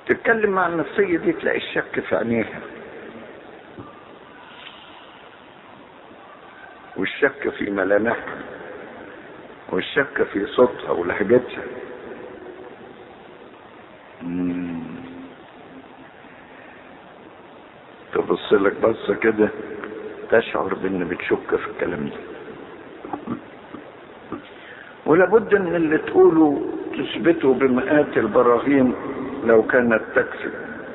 تتكلم مع النفسية دي تلاقي الشك في عينيها والشك في ملامحها والشك في صوتها ولهجتها مم. تبص لك بصة كده تشعر بان بتشك في الكلام ده ولابد ان اللي تقوله تثبته بمئات البراهين لو كانت تكفي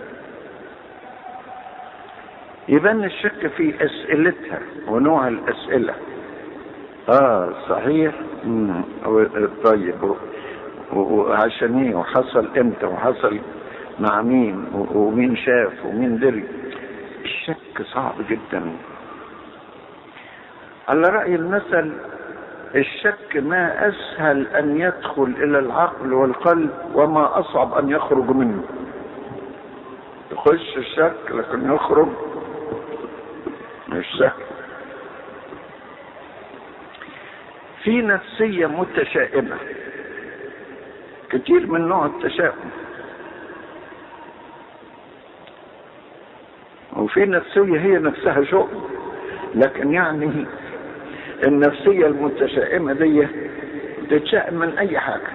يبان الشك في اسئلتها ونوع الاسئله اه صحيح مم. طيب وعشان ايه وحصل امتى وحصل مع مين ومين شاف ومين دري الشك صعب جدا على رأي المثل الشك ما أسهل أن يدخل إلى العقل والقلب وما أصعب أن يخرج منه يخش الشك لكن يخرج مش سهل في نفسية متشائمة كتير من نوع التشاؤم وفي نفسية هي نفسها شؤم لكن يعني النفسية المتشائمة دي تتشائم من أي حاجة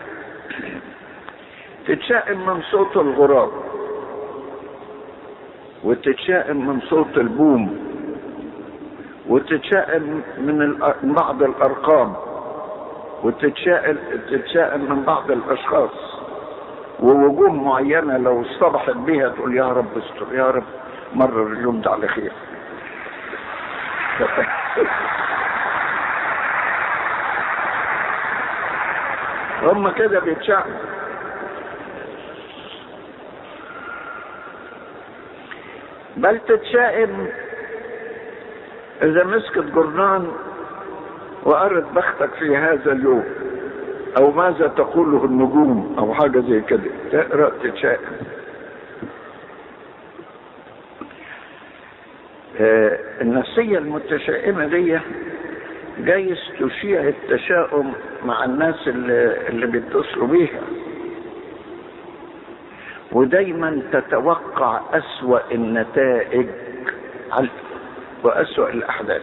تتشائم من صوت الغراب وتتشائم من صوت البوم وتتشائم من بعض الأرقام وتتشائم تتشائم من بعض الأشخاص ووجوه معينة لو اصطبحت بها تقول يا رب استر يا رب مرر اليوم ده على خير هم كده بيتشائموا بل تتشائم اذا مسكت جرنان وقرت بختك في هذا اليوم او ماذا تقوله النجوم او حاجه زي كده تقرا تتشائم آه النفسيه المتشائمه دي جايز تشيع التشاؤم مع الناس اللي, اللي بيتصلوا بيها ودايما تتوقع اسوا النتائج واسوا الاحداث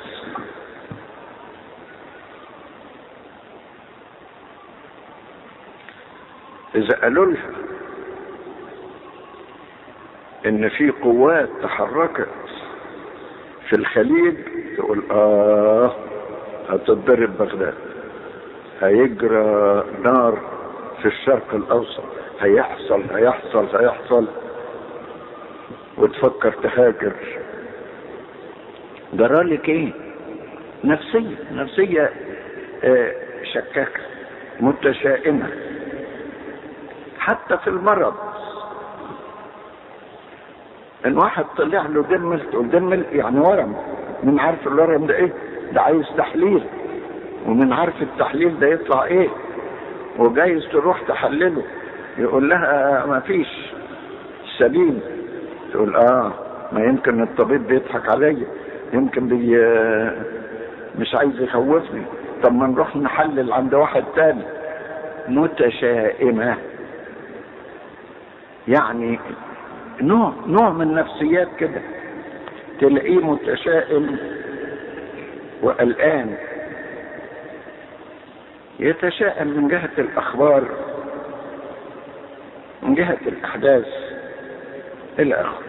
اذا قالوا لها ان في قوات تحركت في الخليج تقول اه هتضرب بغداد هيجرى نار في الشرق الاوسط هيحصل هيحصل هيحصل وتفكر تهاجر جرالك ايه نفسية نفسية آه شكاكة متشائمة حتى في المرض ان واحد طلع له دمل تقول دمل يعني ورم من عارف الورم ده ايه ده عايز تحليل ومن عارف التحليل ده يطلع ايه وجايز تروح تحلله يقول لها ما فيش سليم تقول اه ما يمكن الطبيب بيضحك عليا يمكن بي مش عايز يخوفني طب ما نروح نحلل عند واحد تاني متشائمة يعني نوع نوع من نفسيات كده تلاقيه متشائم وقلقان يتشائم من جهة الأخبار من جهة الأحداث إلى آخره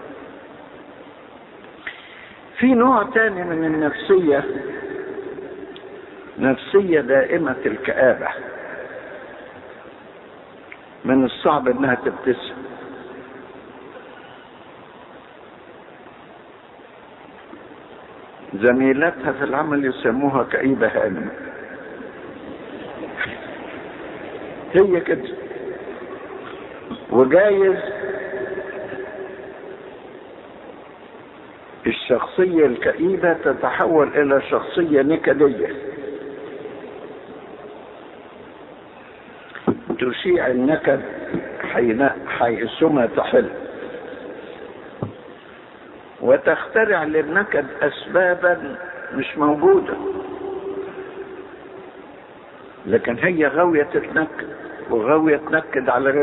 في نوع تاني من النفسية نفسية دائمة الكآبة من الصعب انها تبتسم زميلاتها في العمل يسموها كئيبة هانم هي كده وجايز الشخصية الكئيبة تتحول إلى شخصية نكدية تشيع النكد حين حيثما تحل وتخترع للنكد أسبابا مش موجودة لكن هي غاوية تتنكد وغاوية تنكد على غير